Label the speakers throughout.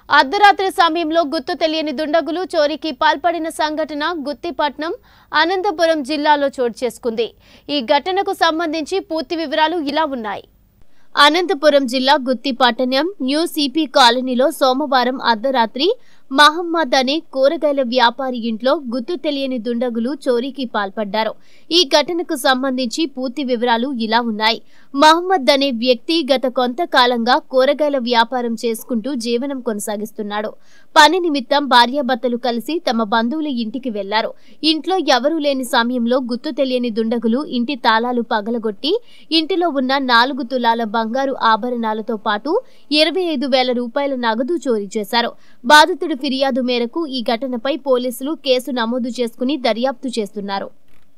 Speaker 1: అర్ధరాత్రి సమయంలో గుర్తు తెలియని దుండగులు చోరీకి పాల్పడిన సంఘటన గుత్తిపట్నం అనంతపురం జిల్లాలో చోటు చేసుకుంది ఈ ఘటనకు సంబంధించి పూర్తి వివరాలు ఇలా ఉన్నాయి అనంతపురం జిల్లా గుత్తిపట్టణం న్యూ సిపి కాలనీలో సోమవారం అర్ధరాత్రి మహమ్మద్ అనే కూరగాయల వ్యాపారి ఇంట్లో గుర్తు తెలియని దుండగులు చోరీకి పాల్పడ్డారు ఈ ఘటనకు సంబంధించి పూర్తి వివరాలు ఇలా ఉన్నాయి మహమ్మద్ అనే వ్యక్తి గత కొంతకాలంగా కూరగాయల వ్యాపారం చేసుకుంటూ జీవనం కొనసాగిస్తున్నాడు పని నిమిత్తం భార్యాభర్తలు కలిసి తమ బంధువుల ఇంటికి వెళ్లారు ఇంట్లో ఎవరూ లేని సమయంలో గుర్తు తెలియని దుండగులు ఇంటి తాళాలు పగలగొట్టి ఇంటిలో ఉన్న నాలుగు తులాల బంగారు ఆభరణాలతో పాటు ఇరవై ఐదు వేల రూపాయల నగదు చోరీ చేశారు బాధితుడి ఫిర్యాదు మేరకు ఈ ఘటనపై పోలీసులు కేసు నమోదు చేసుకుని దర్యాప్తు చేస్తున్నారు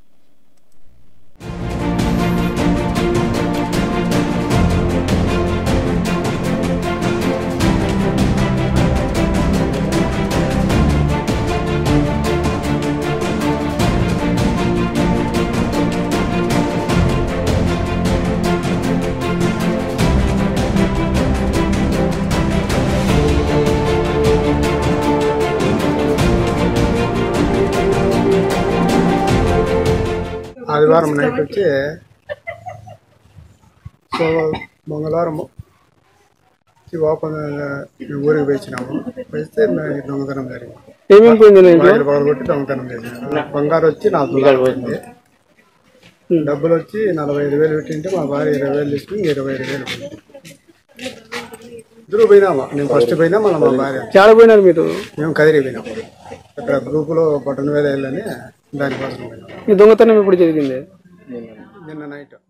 Speaker 2: ఆదివారం నైట్ వచ్చి సో మంగళవారం వచ్చి ఓపెన్ మేము ఊరికి పోయినాము పోయిస్తే మేము ఈ దొంగతనం జరిగింది
Speaker 3: ఏమేమి పోయింది నీ ఇంట్లో
Speaker 2: బాయిలు పగలగొట్టి దొంగతనం చేసినాము బంగారు వచ్చి నా తులాలు పోయింది డబ్బులు వచ్చి నలభై ఐదు వేలు పెట్టింటే మా భార్య ఇరవై వేలు తీసుకుని ఇరవై ఐదు వేలు పోయింది ఇద్దరు పోయినామా నేను ఫస్ట్ పోయినా మళ్ళీ మా భార్య
Speaker 3: చాలా పోయినారు మీరు
Speaker 2: మేము కదిరి పోయినాం అక్కడ గ్రూపులో బటన్ వేలు వెళ్ళని దానికోసం పోయినాం
Speaker 3: మీ దొంగతనం ఎప్పుడు జరిగింది
Speaker 2: నిన్న నైట్